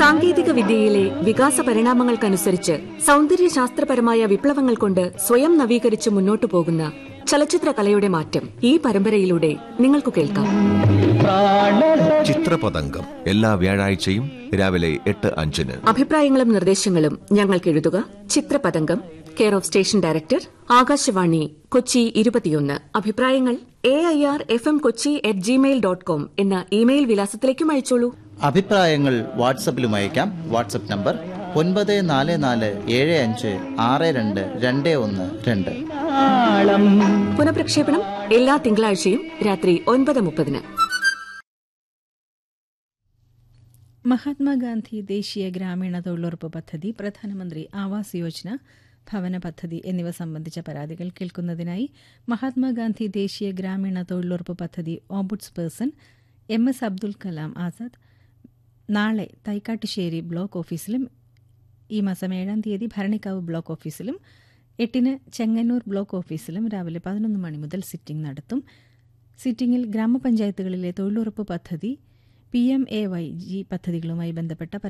സാങ്കേതിക വിദ്യയിലെ വികാസ പരിണാമങ്ങൾക്കനുസരിച്ച് സൗന്ദര്യ ശാസ്ത്രപരമായ വിപ്ലവങ്ങൾ കൊണ്ട് സ്വയം നവീകരിച്ച് മുന്നോട്ടു പോകുന്ന ചലച്ചിത്ര കലയുടെ മാറ്റം ഈ പരമ്പരയിലൂടെ നിങ്ങൾക്ക് കേൾക്കാം ചിത്രപതംഗം എല്ലാ വ്യാഴാഴ്ചയും രാവിലെ എട്ട് അഞ്ചിന് അഭിപ്രായങ്ങളും നിർദ്ദേശങ്ങളും ഞങ്ങൾക്ക് എഴുതുക Chithrapathangam care of station director Akashvani Kochi ഇരുപത്തിയൊന്ന് അഭിപ്രായങ്ങൾ A I R F M Kochi at Gmail dot com എന്ന ഇമെയിൽ വിലാസത്തിലേക്കും അയച്ചോളൂ അഭിപ്രായങ്ങൾ വാട്സപ്പിലും അയക്കാം വാട്സപ്പ് നമ്പർ ഒൻപത് നാല് നാല് ഏഴ് അഞ്ച് ആറ് രണ്ട് രണ്ട് ഒന്ന് രണ്ട് പുനഃപ്രക്ഷേപണം എല്ലാ തിങ്കളാഴ്ചയും രാത്രി ഒൻപത് മുപ്പതിന് മഹാത്മാഗാന്ധി ദേശീയ ഗ്രാമീണ തൊഴിലുറപ്പ് പദ്ധതി പ്രധാനമന്ത്രി ആവാസ് യോജന ഭവന പദ്ധതി എന്നിവ സംബന്ധിച്ച പരാതികൾ കേൾക്കുന്നതിനായി മഹാത്മാഗാന്ധി ദേശീയ ഗ്രാമീണ തൊഴിലുറപ്പ് പദ്ധതി ombuds person M S Abdul Kalam Azad നാളെ തൈക്കാട്ടുശ്ശേരി ബ്ലോക്ക് ഓഫീസിലും ഈ മാസം ഏഴാം തീയതി ഭരണിക്കാവ് ബ്ലോക്ക് ഓഫീസിലും എട്ടിന് ചെങ്ങന്നൂർ ബ്ലോക്ക് ഓഫീസിലും രാവിലെ പതിനൊന്ന് മണി മുതൽ സിറ്റിംഗ് നടത്തും സിറ്റിംഗിൽ ഗ്രാമപഞ്ചായത്തുകളിലെ തൊഴിലുറപ്പ് പദ്ധതി P M A Y G പദ്ധതികളുമായി ബന്ധപ്പെട്ട